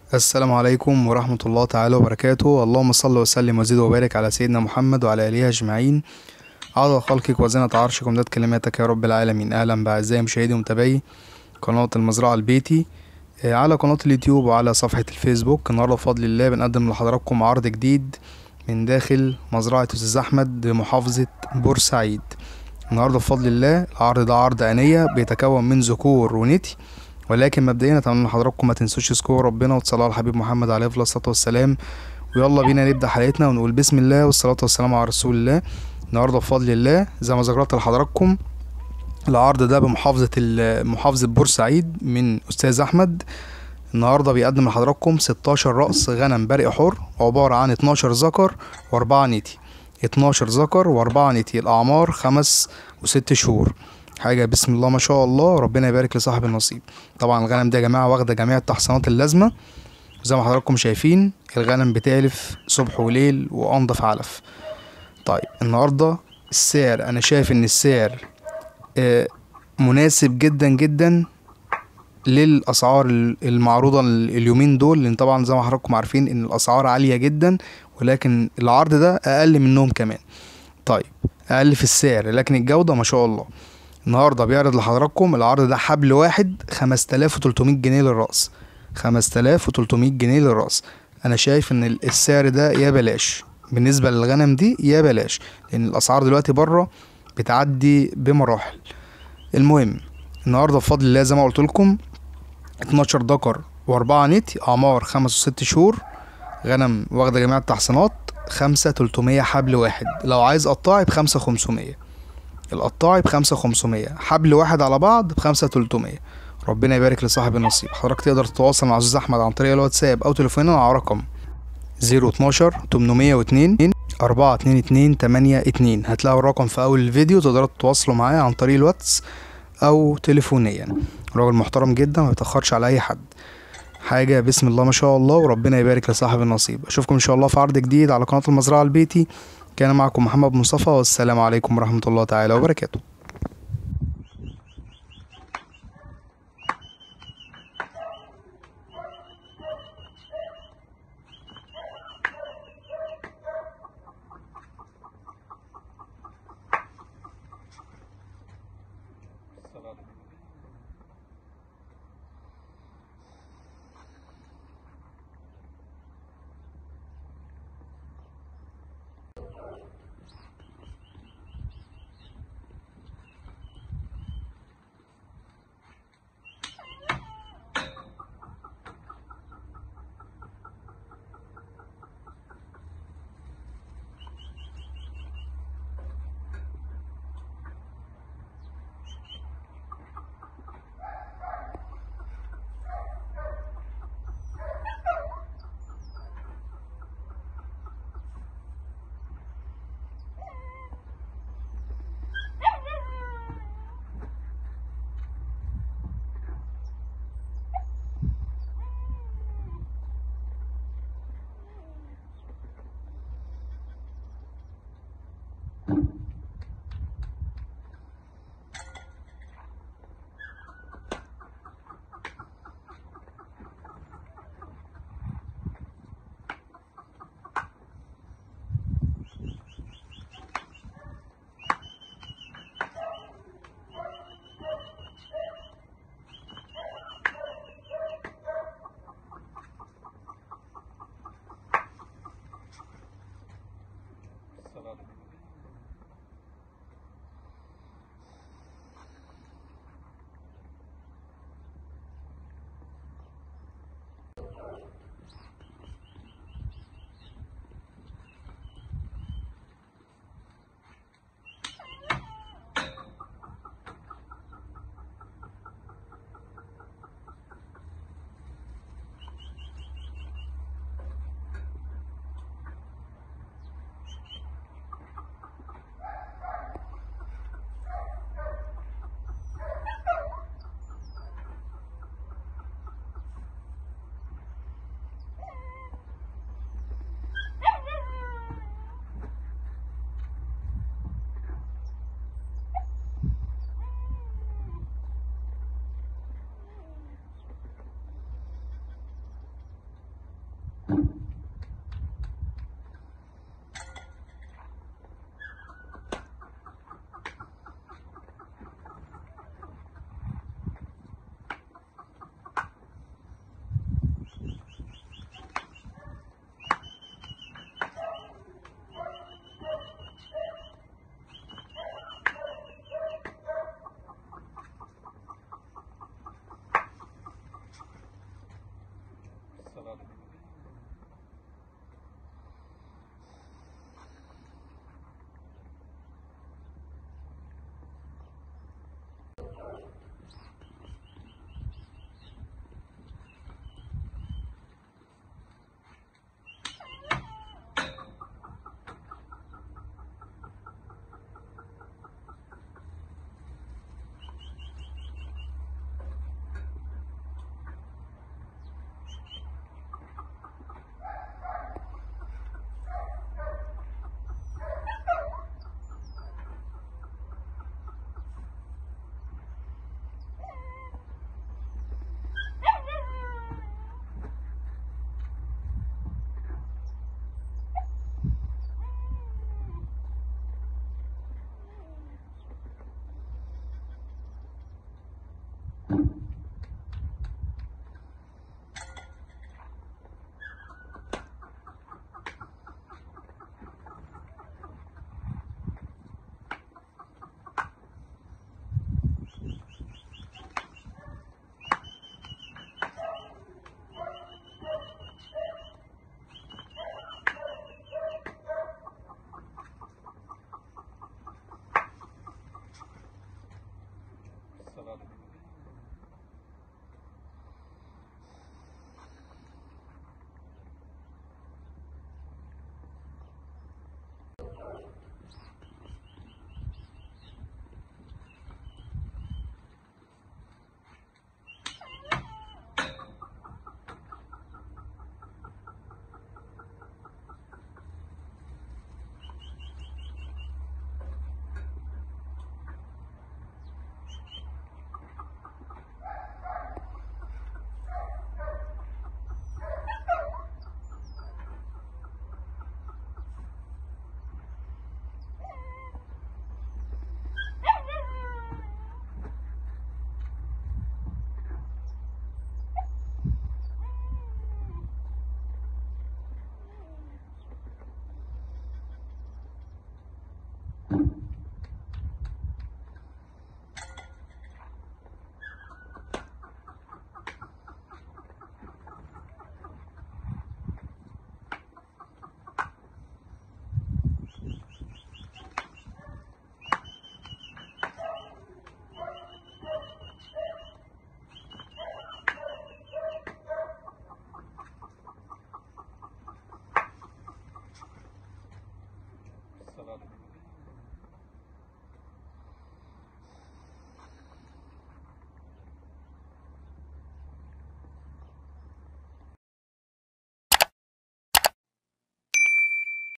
السلام عليكم ورحمة الله تعالى وبركاته اللهم صل وسلم وزد وبارك على سيدنا محمد وعلى آله أجمعين عدد خلقك وزنة عرشك ومداد كلماتك يا رب العالمين أهلا بأعزائي مشاهدي ومتابعي قناة المزرعة البيتي آه، على قناة اليوتيوب وعلى صفحة الفيسبوك النهاردة بفضل الله بنقدم لحضراتكم عرض جديد من داخل مزرعة أستاذ أحمد بمحافظة بورسعيد النهاردة بفضل الله العرض ده عرض أنية بيتكون من ذكور ونتي ولكن مبدئيا اتمنى من حضراتكم ما تنسوش تذكروا ربنا وتصلوا على الحبيب محمد عليه افضل الصلاه والسلام ويلا بينا نبدا حلقتنا ونقول بسم الله والصلاه والسلام على رسول الله النهارده بفضل الله زي ما ذكرت لحضراتكم العرض ده بمحافظه ال- محافظه بورسعيد من استاذ احمد النهارده بيقدم لحضراتكم 16 راس غنم برق حر عباره عن 12 ذكر واربعه نتي 12 ذكر واربعه نتي الاعمار خمس وست شهور حاجه بسم الله ما شاء الله ربنا يبارك لصاحب النصيب طبعا الغنم ده يا جماعه واخده جميع التحصينات اللازمه زي ما حضراتكم شايفين الغنم بتالف صبح وليل وانضف علف طيب النهارده السعر انا شايف ان السعر آه، مناسب جدا جدا للاسعار ال- المعروضه ال- اليومين دول لان طبعا زي ما حضراتكم عارفين ان الاسعار عاليه جدا ولكن العرض ده اقل منهم كمان طيب اقل في السعر لكن الجوده ما شاء الله النهارده بيعرض لحضراتكم العرض ده حبل واحد 5300 جنيه للراس 5300 جنيه للراس انا شايف ان ال- السعر ده يا بلاش بالنسبه للغنم دي يا بلاش لان الاسعار دلوقتي بره بتعدي بمراحل المهم النهارده بفضل الله زي ما قلت لكم 12 ذكر واربعة نتي اعمار خمس وست شهور غنم واخده جميع التحصينات خمسة تلتمية حبل واحد لو عايز قطاعي بخمسة خمسمية القطاعي بخمسة خمسمية حبل واحد على بعض بخمسة تلتمية ربنا يبارك لصاحب النصيب حضرتك تقدر تتواصل مع أستاذ أحمد عن طريق الواتساب أو تليفوننا على رقم زيرو اتناشر تمنمية واتنين أربعة اتنين اتنين تمانية اتنين هتلاقوا الرقم في أول الفيديو تقدروا تتواصلوا معايا عن طريق الواتس أو تليفونيا راجل محترم جدا ما بيتأخرش على أي حد حاجة بسم الله ما شاء الله وربنا يبارك لصاحب النصيب أشوفكم إن شاء الله في عرض جديد على قناة المزرعة البيتي كان معكم محمد مصطفى والسلام عليكم ورحمة الله تعالى وبركاته